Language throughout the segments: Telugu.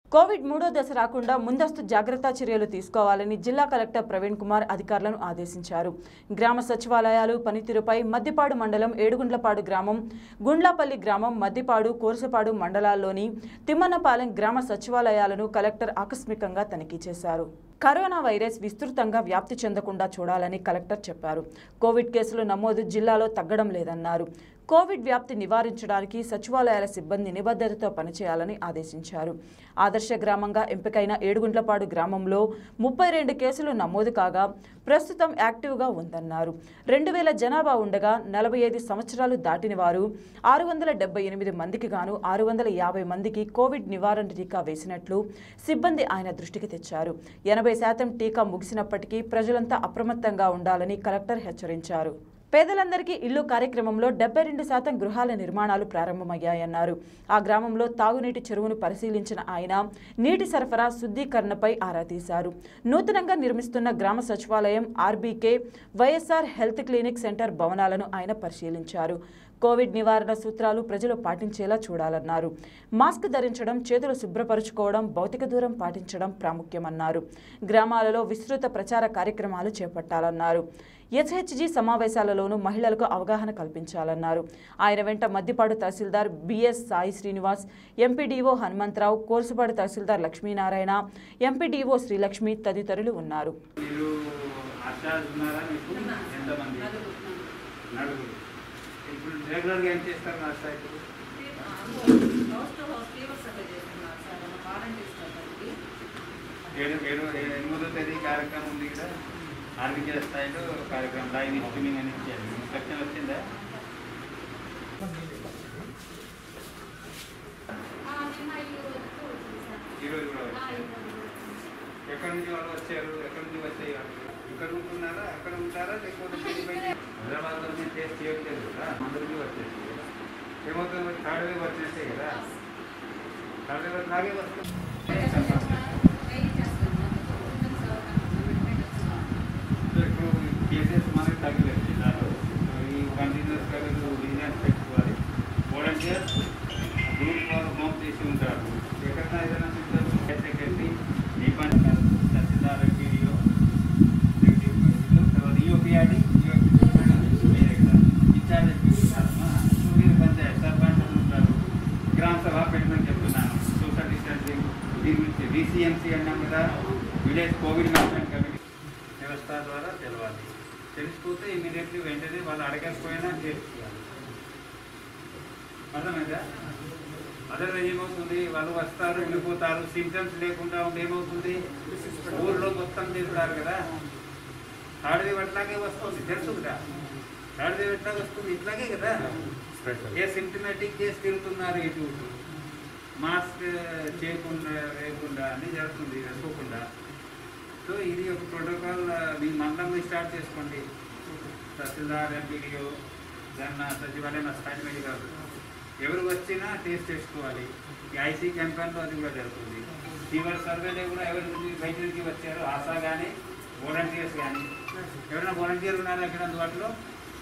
కోవిడ్ మూడో దశ రాకుండా ముందస్తు జాగ్రత్త చర్యలు తీసుకోవాలని జిల్లా కలెక్టర్ ప్రవీణ్ కుమార్ అధికారులను ఆదేశించారు గ్రామ సచివాలయాలు పనితీరుపై మద్దిపాడు మండలం ఏడుగుండ్లపాడు గ్రామం గుండ్లాపల్లి గ్రామం మద్దిపాడు కోరసపాడు మండలాల్లోని తిమ్మన్నపాలెం గ్రామ సచివాలయాలను కలెక్టర్ ఆకస్మికంగా తనిఖీ చేశారు కరోనా వైరస్ విస్తృతంగా వ్యాప్తి చెందకుండా చూడాలని కలెక్టర్ చెప్పారు కోవిడ్ కేసులు నమోదు జిల్లాలో తగ్గడం లేదన్నారు కోవిడ్ వ్యాప్తి నివారించడానికి సచివాలయాల సిబ్బంది నిబద్ధతతో పనిచేయాలని ఆదేశించారు ఆదర్శ గ్రామంగా ఎంపికైన ఏడుగుంట్లపాడు గ్రామంలో ముప్పై రెండు కేసులు నమోదు కాగా ప్రస్తుతం యాక్టివ్గా ఉందన్నారు రెండు వేల జనాభా ఉండగా నలభై ఐదు సంవత్సరాలు దాటిన వారు ఆరు వందల డెబ్బై ఎనిమిది మందికి గాను ఆరు వందల యాభై మందికి కోవిడ్ నివారణ టీకా వేసినట్లు సిబ్బంది ఆయన దృష్టికి తెచ్చారు ఎనభై శాతం టీకా ముగిసినప్పటికీ ప్రజలంతా అప్రమత్తంగా ఉండాలని కలెక్టర్ హెచ్చరించారు పేదలందరికీ ఇల్లు కార్యక్రమంలో డెబ్బై రెండు శాతం గృహాల నిర్మాణాలు ప్రారంభమయ్యాయన్నారు ఆ గ్రామంలో తాగునీటి చెరువును పరిశీలించిన ఆయన నీటి సరఫరా శుద్ధీకరణపై ఆరా తీశారు నూతనంగా నిర్మిస్తున్న గ్రామ సచివాలయం RBK YSR health clinic centre భవనాలను ఆయన పరిశీలించారు కోవిడ్ నివారణ సూత్రాలు ప్రజలు పాటించేలా చూడాలన్నారు మాస్క్ ధరించడం చేతులు శుభ్రపరుచుకోవడం భౌతిక దూరం పాటించడం ప్రాముఖ్యమన్నారు గ్రామాలలో విస్తృత ప్రచార కార్యక్రమాలు చేపట్టాలన్నారు ఎస్హెచ్జి సమావేశాలలోనూ మహిళలకు అవగాహన కల్పించాలన్నారు ఆయన వెంట Maddipadu tahsildar BS Sai Srinivas MPDO Hanumantharao Korsupadu tahsildar Lakshminarayana MPDO Srilakshmi తదితరులు ఉన్నారు మీరు ఆశాలు ఉన్నారా మీకు ఎంతమంది నలుగురు ఇప్పుడు రెగ్యులర్గా ఏం చేస్తారు ఆశా ఇప్పుడు ఏడు ఏడు ఎనిమిదో తేదీ కార్యక్రమం ఉంది కదా ఆర్బికే స్థాయిలో కార్యక్రమం లైన్ స్ట్రీమింగ్ అని ఇచ్చారు ఇన్స్ట్రక్షన్ వచ్చిందా ఈరోజు కూడా వచ్చారు ఎక్కడి నుంచి వాళ్ళు వచ్చారు ఎక్కడి నుంచి వచ్చాయి వాళ్ళు ఇక్కడ ఉంటున్నారా అక్కడ ఉంటారా లేకపోతే బయట బయట హైదరాబాద్లో మీరు టేస్ట్ చేయట్లేదు కదా అందరికీ వచ్చేసి ఏమవుతుంది మరి థర్డ్ వేవ్ వచ్చేస్తే కదా థర్డ్ వేవ్ లాగే వస్తుంది సో ఇప్పుడు కేసెస్ మనకి తగ్గలేదు జిల్లాలో సో ఈ కంటిన్యూస్గా మీరు విజిలెన్స్ పెట్టుకోవాలి వాలంటీర్స్ గ్రూప్ వాళ్ళు హోమ్ చేసి ఉంటారు ఎక్కడైనా ఏదైనా సిమ్టమ్స్ సెక్రటరీ ఈ పని తహసీల్దార్ ఎంపీడీఓ తర్వాత ఈఓపీఆర్డి మీరే కదా ఇన్ఛార్జ్ మీరు పంచాయత్ సర్పంచ్ ఉంటారు గ్రామ సభ పెట్టమని చెప్తున్నాను సోషల్ డిస్టెన్సింగ్ దీని గురించి డిసిఎంసీ అన్నాం కదా విలేజ్ కోవిడ్ మేనేజ్మెంట్ కమిటీ వ్యవస్థ ద్వారా తెలవాలి తెలిసిపోతే ఇమీడియట్లీ వెంటనే వాళ్ళు అడగకపోయినా చేర్చుకోవాలి అర్థమైందా అదర్వైజ్ ఏమవుతుంది వాళ్ళు వస్తారు వెళ్ళిపోతారు సిమ్టమ్స్ లేకుండా ఉంటే ఏమవుతుంది ఊర్లో మొత్తం తిరుగుతారు కదా థర్డ్ వేవ్ అట్లాగే వస్తుంది తెలుసు కదా థర్డ్ వేవ్ ఎట్లా వస్తుంది ఇట్లాగే కదా ఏ సిమ్టమేటిక్ కేసు తిరుగుతున్నారు ఇటు ఇటు. మాస్క్ చేయకుండా వేయకుండా అన్నీ జరుగుతుంది వేసుకోకుండా సో ఇది ఒక ప్రోటోకాల్ మీ మండలంలో స్టార్ట్ చేసుకోండి తహసీల్దార్ ఎంపీడీఓ దాన్ని సచివాలయం స్థాయి మెడికల్ ఎవరు వచ్చినా టేస్ట్ చేసుకోవాలి ఈ ఐసీ క్యాంపెయిన్లో అది కూడా జరుగుతుంది ఫీవర్ సర్వేలో కూడా ఎవరి నుంచి బయట నుంచి వచ్చారు ఆశా కానీ వాలంటీర్స్ కానీ ఎవరైనా వాలంటీర్ ఉన్నారా ఇక్కడ అందుబాటులో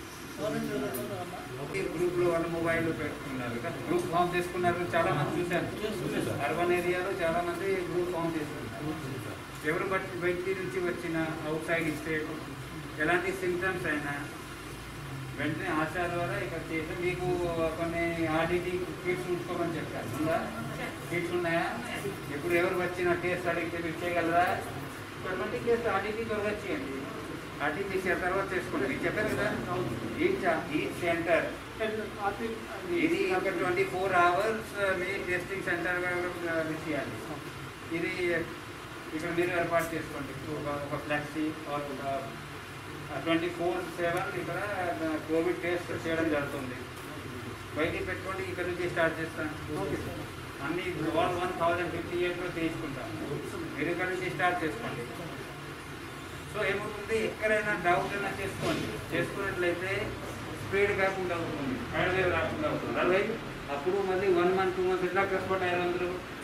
ఓకే గ్రూప్లో వాళ్ళ మొబైల్ పెట్టుకున్నారు కదా గ్రూప్ ఫామ్ చేసుకున్నారు చాలా మంది చూశాను అర్బన్ ఏరియాలో చాలా మంది గ్రూప్ ఫామ్ చేసుకున్నారు ఎవరు బట్టి బయటి నుంచి వచ్చిన అవుట్ సైడ్ స్టేట్ ఎలాంటి సిమ్టమ్స్ అయినా వెంటనే ఆశా ద్వారా ఇక్కడ చేసి మీకు కొన్ని ఆర్డిటీ కిట్స్ ఉంచుకోమని చెప్పారు ఉందా కిట్స్ ఉన్నాయా ఇప్పుడు ఎవరు వచ్చిన టేస్ట్ అడిగితే మీరు చేయగలరా ట్వంటీ కేసు ఆర్డిటీ త్వరగా చేయండి ఆర్డిటీ చేసిన తర్వాత చేసుకోండి మీకు చెప్పారు కదా ఈచ్ ఈచ్ సెంటర్ ఇది ఒక ట్వంటీ ఫోర్ అవర్స్ మీ టెస్టింగ్ సెంటర్గా చేయాలి ఇది ఇక్కడ మీరు ఏర్పాటు చేసుకోండి ఒక ఒక ఫ్లెక్సీ ఒక ట్వంటీ ఫోర్ సెవెన్ ఇక్కడ కోవిడ్ టెస్ట్ చేయడం జరుగుతుంది బయటికి పెట్టుకోండి ఇక్కడ నుంచి స్టార్ట్ చేస్తాను అన్ని ఆల్ వన్ థౌజండ్ ఫిఫ్టీ ఎయిట్లో తీసుకుంటాం మీరు ఇక్కడ నుంచి స్టార్ట్ చేసుకోండి సో ఏమవుతుంది ఎక్కడైనా డౌట్ అయినా చేసుకోండి చేసుకున్నట్లయితే స్పీడ్ కాకుండా అవుతుంది థర్డ్ వేవ్ రాకుండా అవుతుంది అదే అప్పుడు మళ్ళీ వన్ మంత్ టూ మంత్ ఎట్లా కష్టపడ్డారు అందరూ